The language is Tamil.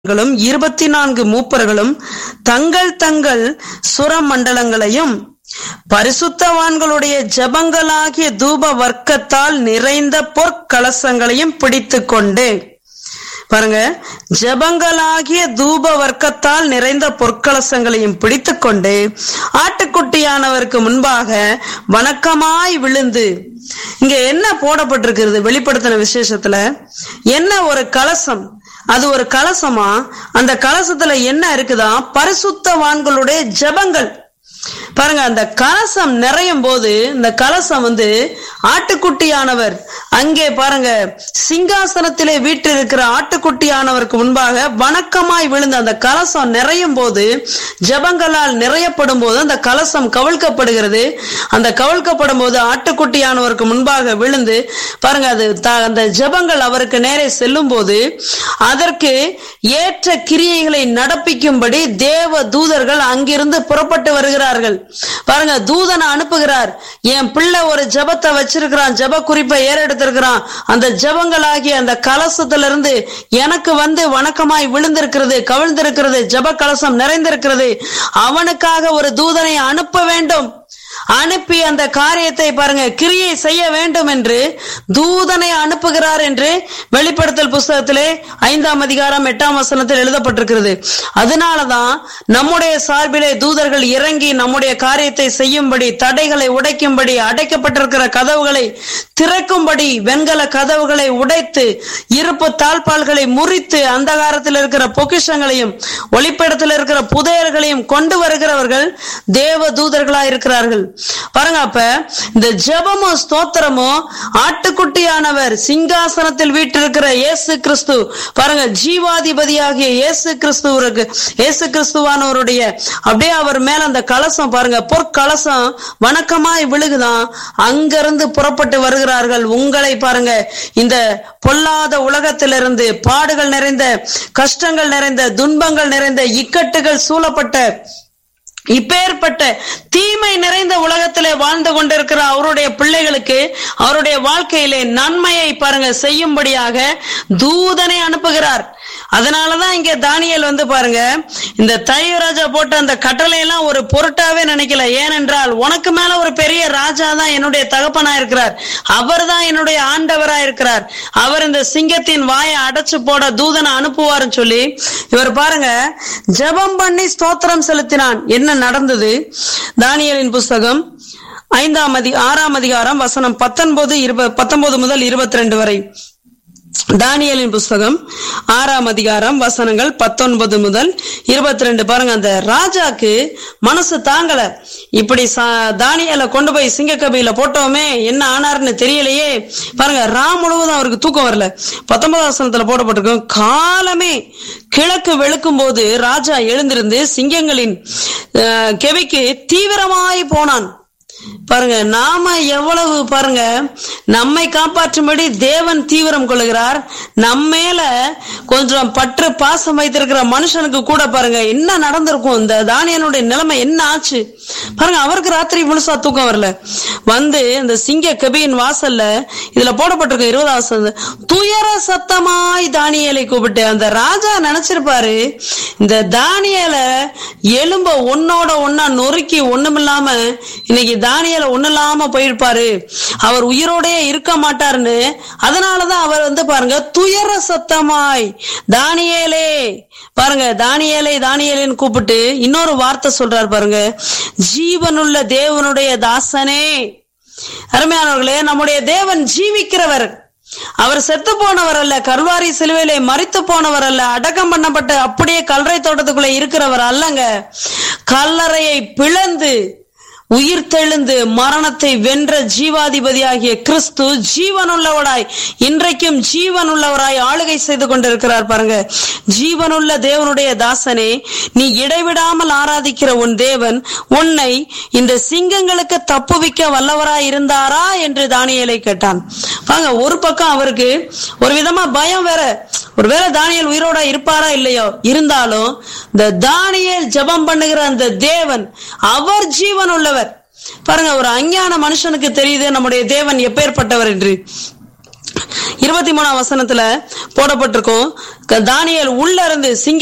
களும் இருபத்தி நான்கு மூப்பர்களும் தங்கள் தங்கள் சுரமண்டலங்களையும் பரிசுத்தவான்களுடைய ஜெபங்களாகிய தூப வர்க்கத்தால் நிறைந்த பொற்கலசங்களையும் பிடித்துக் கொண்டு பாருங்க ஜெபங்களாகிய தூப வர்க்கத்தால் நிறைந்த பொற்கலசங்களையும் பிடித்துக் கொண்டு ஆட்டுக்குட்டியானவருக்கு முன்பாக வணக்கமாய் விழுந்து இங்க என்ன போடப்பட்டிருக்கிறது வெளிப்படுத்தின விசேஷத்துல என்ன ஒரு கலசம் அது ஒரு கலசமா அந்த கலசத்துல என்ன இருக்குதா பரிசுத்தவான்களுடைய ஜெபங்கள் பாருங்க அந்த கலசம் நிறையும் போது இந்த கலசம் வந்து ஆட்டுக்குட்டியானவர் அங்கே பாருங்க சிங்காசனத்திலே வீற்றிருக்கிற ஆட்டுக்குட்டியானவருக்கு முன்பாக வணக்கமாய் விழுந்த அந்த கலசம் நிறையும் போது ஜபங்களால் நிறையப்படும் போது அந்த கலசம் கவிழ்க்கப்படுகிறது அந்த கவிழ்க்கப்படும் போது ஆட்டுக்குட்டியானவருக்கு முன்பாக விழுந்து பாருங்க அது த- அந்த ஜபங்கள் அவருக்கு நேரே செல்லும் போது அதற்கு ஏற்ற கிரியைகளை நடப்பிக்கும்படி தேவ தூதர்கள் அங்கிருந்து புறப்பட்டு வருகிறார்கள் பாருங்க தூதனை அனுப்புகிறார் என் பிள்ளை ஒரு ஜெபத்தை வச்சிருக்கிறான் ஜெப குறிப்பை ஏறெடுத்திருக்கிறான் அந்த ஜெபங்களாகிய அந்த கலசத்திலிருந்து எனக்கு வந்து வணக்கமாய் விழுந்திருக்கிறது கவிழ்ந்திருக்கிறது ஜெப கலசம் நிறைந்திருக்கிறது அவனுக்காக ஒரு தூதனை அனுப்ப வேண்டும் அனுப்பி அந்த காரியத்தை பாருங்க கிரியை செய்ய வேண்டும் என்று தூதனை அனுப்புகிறார் என்று வெளிப்படுத்தல் புஸ்தகத்திலே ஐந்தாம் அதிகாரம் எட்டாம் வசனத்தில் எழுதப்பட்டிருக்கிறது அதனாலதான் நம்முடைய சார்பிலே தூதர்கள் இறங்கி நம்முடைய காரியத்தை செய்யும்படி தடைகளை உடைக்கும்படி அடைக்கப்பட்டிருக்கிற கதவுகளை திறக்கும்படி வெண்கல கதவுகளை உடைத்து இருப்பு தாழ்பால்களை முறித்து அந்தகாரத்தில் இருக்கிற பொக்கிஷங்களையும் ஒளிப்படத்தில் இருக்கிற புதையல்களையும் கொண்டு வருகிறவர்கள் தேவ தூதர்களா இருக்கிறார்கள் பாருங்க அப்ப இந்த ஜெபமும் ஸ்தோத்திரமும் ஆட்டுக்குட்டியானவர் சிங்காசனத்தில் வீட்டிருக்கிற இயேசு கிறிஸ்து பாருங்க ஜீவாதிபதியாகிய இயேசு கிறிஸ்துவருக்கு இயேசு கிறிஸ்துவானவருடைய அப்படியே அவர் மேல அந்த கலசம் பாருங்க பொற்கலசம் வணக்கமாய் விழுகுதான் அங்கிருந்து புறப்பட்டு வருகிறார்கள் உங்களை பாருங்க இந்த பொல்லாத உலகத்திலிருந்து பாடுகள் நிறைந்த கஷ்டங்கள் நிறைந்த துன்பங்கள் நிறைந்த இக்கட்டுகள் சூழப்பட்ட இப்பேற்பட்ட தீமை நிறைந்த உலகத்திலே வாழ்ந்து கொண்டிருக்கிற அவருடைய பிள்ளைகளுக்கு அவருடைய வாழ்க்கையிலே நன்மையை பாருங்க செய்யும்படியாக தூதனை அனுப்புகிறார் அதனாலதான் இங்க தானியேல் வந்து பாருங்க இந்த தைவராஜா போட்ட அந்த கட்டளை எல்லாம் ஒரு பொருட்டாவே நினைக்கல ஏனென்றால் உனக்கு மேல ஒரு பெரிய ராஜா தான் என்னுடைய தகப்பனா இருக்கிறார் அவர் தான் என்னுடைய ஆண்டவரா இருக்கிறார் அவர் இந்த சிங்கத்தின் வாயை அடைச்சு போட தூதனை அனுப்புவாருன்னு சொல்லி இவர் பாருங்க ஜெபம் பண்ணி ஸ்தோத்திரம் செலுத்தினான் என்ன நடந்தது தானியேலின் புஸ்தகம் ஐந்தாம் அதி ஆறாம் அதிகாரம் வசனம் பத்தொன்பது இருப பத்தொன்பது முதல் இருபத்தி ரெண்டு வரை தானியேலின் புஸ்தகம் ஆறாம் அதிகாரம் வசனங்கள் பத்தொன்பது முதல் இருபத்தி ரெண்டு பாருங்க அந்த ராஜாக்கு மனசு தாங்கல இப்படி சா- தானியேலை கொண்டு போய் சிங்கக்கபியில போட்டோமே என்ன ஆனாருன்னு தெரியலையே பாருங்க ரா முழுவதும் அவருக்கு தூக்கம் வரல பத்தொன்பதாம் வசனத்துல போடப்பட்டிருக்கும் காலமே கிழக்கு வெளுக்கும் போது ராஜா எழுந்திருந்து சிங்கங்களின் அஹ், கெவிக்கு தீவிரமாய் போனான் பாருங்க நாம எவ்வளவு பாருங்க நம்மை காப்பாற்றும்படி தேவன் தீவிரம் கொள்ளுகிறார் நம்ம மேல கொஞ்சம் பற்று பாசம் வைத்திருக்கிற மனுஷனுக்கு கூட பாருங்க என்ன நடந்திருக்கும் இந்த தானியனுடைய நிலைமை என்ன ஆச்சு பாருங்க அவருக்கு ராத்திரி முழுசா தூக்கம் வரல வந்து இந்த சிங்க கபியின் வாசல்ல இதுல போடப்பட்டிருக்கும் இருபதாம் துயர சத்தமாய் தானியலை கூப்பிட்டு அந்த ராஜா நினைச்சிருப்பாரு இந்த தானியலை எலும்ப ஒன்னோட ஒன்னா நொறுக்கி ஒண்ணுமில்லாம இன்னைக்கு தானியலை ஒண்ணு இல்லாம போயிருப்பாரு அவர் உயிரோடயே இருக்க மாட்டாருன்னு அதனாலதான் அவர் வந்து பாருங்க துயர சத்தமாய் தானியேலே பாருங்க தானியேலை தானியேலேன்னு கூப்பிட்டு இன்னொரு வார்த்தை சொல்றாரு பாருங்க ஜீவனுள்ள தேவனுடைய தாசனே அருமையானவர்களே நம்முடைய தேவன் ஜீவிக்கிறவர் அவர் செத்து போனவர் அல்ல கல்வாரி சிலுவையிலே மறித்து போனவர் அல்ல அடக்கம் பண்ணப்பட்டு அப்படியே கல்லறை தோட்டத்துக்குள்ள இருக்கிறவர் அல்லங்க கல்லறையை பிளந்து உயிர் தெழுந்து மரணத்தை வென்ற ஜீவாதிபதியாகிய கிறிஸ்து ஜீவனுள்ளவராய் இன்றைக்கும் ஜீவனுள்ளவராய் ஆளுகை செய்து கொண்டிருக்கிறார் பாருங்க ஜீவனுள்ள தேவனுடைய தாசனே நீ இடைவிடாமல் ஆராதிக்கிற உன் தேவன் உன்னை இந்த சிங்கங்களுக்கு தப்புவிக்க வல்லவராய் இருந்தாரா என்று தானியேலை கேட்டான் பாங்க ஒரு பக்கம் அவருக்கு ஒரு விதமா பயம் வேற ஒருவேளை தானியேல் உயிரோட இருப்பாரா இல்லையோ இருந்தாலும் இந்த தானியேல் ஜெபம் பண்ணுகிற அந்த தேவன் அவர் ஜீவன் உள்ளவர் பாருங்க ஒரு அஞ்ஞான மனுஷனுக்கு தெரியுது நம்முடைய தேவன் எப்பேற்பட்டவர் என்று இருபத்தி மூணாம் வசனத்துல போடப்பட்டிருக்கும் க- தானியேல் உள்ள இருந்து சிங்க